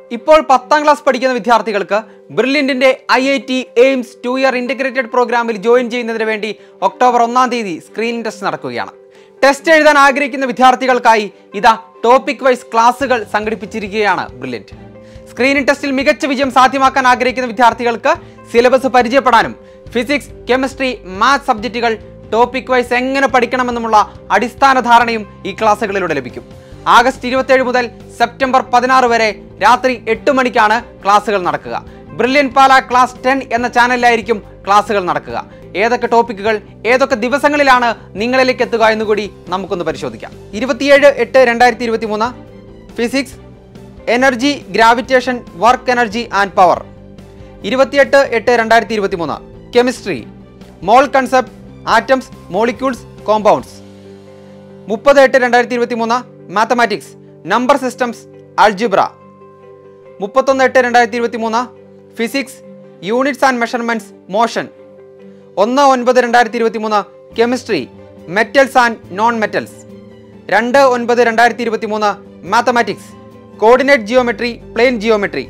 ഇപ്പോൾ പത്താം ക്ലാസ് പഠിക്കുന്ന വിദ്യാർത്ഥികൾക്ക് ബ്രില്യൻറ്റിന്റെ I I T AIIMS two year integrated പ്രോഗ്രാമിൽ ജോയിൻ ചെയ്യുന്നതിന് വേണ്ടി ഒക്ടോബർ ഒന്നാം തീയതി സ്ക്രീനിംഗ് ടെസ്റ്റ് നടക്കുകയാണ് ടെസ്റ്റ് എഴുതാൻ ആഗ്രഹിക്കുന്ന വിദ്യാർത്ഥികൾക്കായി ഇതാ ടോപ്പിക് വൈസ് ക്ലാസുകൾ സംഘടിപ്പിച്ചിരിക്കുകയാണ് ബ്രില്യൻറ്റ് സ്ക്രീനിംഗ് ടെസ്റ്റിൽ മികച്ച വിജയം സാധ്യമാക്കാൻ ആഗ്രഹിക്കുന്ന വിദ്യാർത്ഥികൾക്ക് സിലബസ് പരിചയപ്പെടാനും ഫിസിക്സ് കെമിസ്ട്രി മാത്സ് സബ്ജക്റ്റുകൾ ടോപ്പിക് വൈസ് എങ്ങനെ പഠിക്കണമെന്നുമുള്ള അടിസ്ഥാന ധാരണയും ഈ ക്ലാസ്സുകളിലൂടെ ലഭിക്കും ആഗസ്റ്റ് ഇരുപത്തേഴ് മുതൽ സെപ്റ്റംബർ പതിനാറ് വരെ രാത്രി എട്ട് മണിക്കാണ് ക്ലാസ്സുകൾ നടക്കുക ബ്രില്യൻ പാല ക്ലാസ് ടെൻ എന്ന ചാനലിലായിരിക്കും ക്ലാസ്സുകൾ നടക്കുക ഏതൊക്കെ ടോപ്പിക്കുകൾ ഏതൊക്കെ ദിവസങ്ങളിലാണ് നിങ്ങളിലേക്ക് എത്തുക എന്നുകൂടി നമുക്കൊന്ന് പരിശോധിക്കാം ഇരുപത്തിയേഴ് എട്ട് രണ്ടായിരത്തി ഇരുപത്തി മൂന്ന് physics energy gravitation work energy and power ഇരുപത്തിയെട്ട് എട്ട് രണ്ടായിരത്തി ഇരുപത്തി മൂന്ന് chemistry mole concept atoms molecules compounds മുപ്പത് എട്ട് രണ്ടായിരത്തി ഇരുപത്തി മൂന്ന് മാത്തമാറ്റിക്സ് നമ്പർ സിസ്റ്റംസ് അൾജിബ്ര മുപ്പത്തൊന്ന് എട്ട് രണ്ടായിരത്തി ഇരുപത്തി മൂന്ന് physics units and measurements motion ഒന്ന് ഒൻപത് രണ്ടായിരത്തി ഇരുപത്തി മൂന്ന് chemistry metals and non metals രണ്ട് ഒൻപത് രണ്ടായിരത്തി ഇരുപത്തി മൂന്ന് mathematics coordinate geometry plane geometry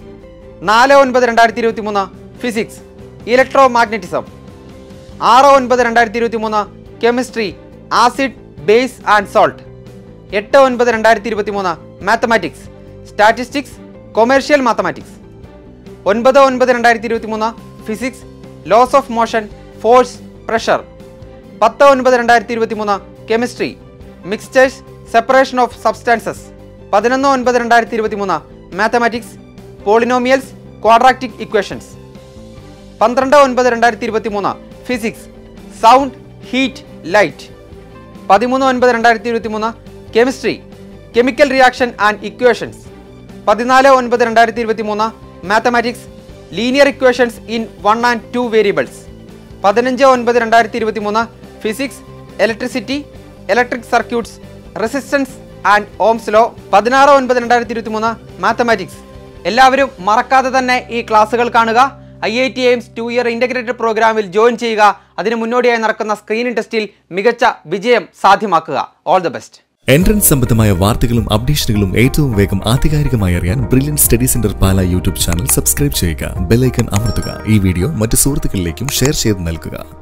നാല് ഒൻപത് രണ്ടായിരത്തി ഇരുപത്തി മൂന്ന് ഫിസിക്സ് ഇലക്ട്രോ മാഗ്നറ്റിസം ആറ് ഒൻപത് രണ്ടായിരത്തി ഇരുപത്തി മൂന്ന് chemistry acid base and salt എട്ട് ഒൻപത് രണ്ടായിരത്തി ഇരുപത്തി മൂന്ന് മാത്തമാറ്റിക്സ് സ്റ്റാറ്റിസ്റ്റിക്സ് കൊമേഴ്ഷ്യൽ മാത്തമാറ്റിക്സ് ഒൻപത് ഒൻപത് രണ്ടായിരത്തി ഇരുപത്തി മൂന്ന് physics laws of motion force pressure പത്ത് ഒൻപത് രണ്ടായിരത്തി ഇരുപത്തി മൂന്ന് chemistry mixtures separation of substances പതിനൊന്ന് ഒൻപത് രണ്ടായിരത്തി ഇരുപത്തി മൂന്ന് മാത്തമാറ്റിക്സ് പോളിനോമിയൽസ് ക്വാഡ്രാക്റ്റിക് ഇക്വേഷൻസ് പന്ത്രണ്ട് ഒൻപത് രണ്ടായിരത്തി ഇരുപത്തി മൂന്ന് ഫിസിക്സ് സൗണ്ട് ഹീറ്റ് ലൈറ്റ് പതിമൂന്ന് ഒൻപത് രണ്ടായിരത്തി ഇരുപത്തി മൂന്ന് chemistry chemical reaction and equations പതിനാല് ഒൻപത് രണ്ടായിരത്തി ഇരുപത്തി മൂന്ന് mathematics linear equations in one and two variables പതിനഞ്ച് ഒൻപത് രണ്ടായിരത്തി ഇരുപത്തി മൂന്ന് physics electricity electric circuits resistance and Ohm's law പതിനാറ് ഒൻപത് രണ്ടായിരത്തി ഇരുപത്തി മൂന്ന് മാത്തമാറ്റിക്സ് എല്ലാവരും മറക്കാതെ തന്നെ ഈ ക്ലാസ്സുകൾ കാണുക I I T AIIMS two year integrated പ്രോഗ്രാമിൽ ജോയിൻ ചെയ്യുക അതിന് മുന്നോടിയായി നടക്കുന്ന സ്ക്രീനിംഗ് ടെസ്റ്റിൽ മികച്ച വിജയം സാധ്യമാക്കുക ഓൾ ദ ബെസ്റ്റ് എൻട്രൻസ് സംബന്ധമായ വാർത്തകളും അപ്ഡേഷനുകളും ഏറ്റവും വേഗം ആധികാരികമായി അറിയാൻ Brilliant study centre Pala YouTube channel subscribe ചെയ്യുക ബെല്ലൈക്കൺ അമർത്തുക ഈ വീഡിയോ മറ്റ് സുഹൃത്തുക്കളിലേക്കും ഷെയർ ചെയ്ത് നൽകുക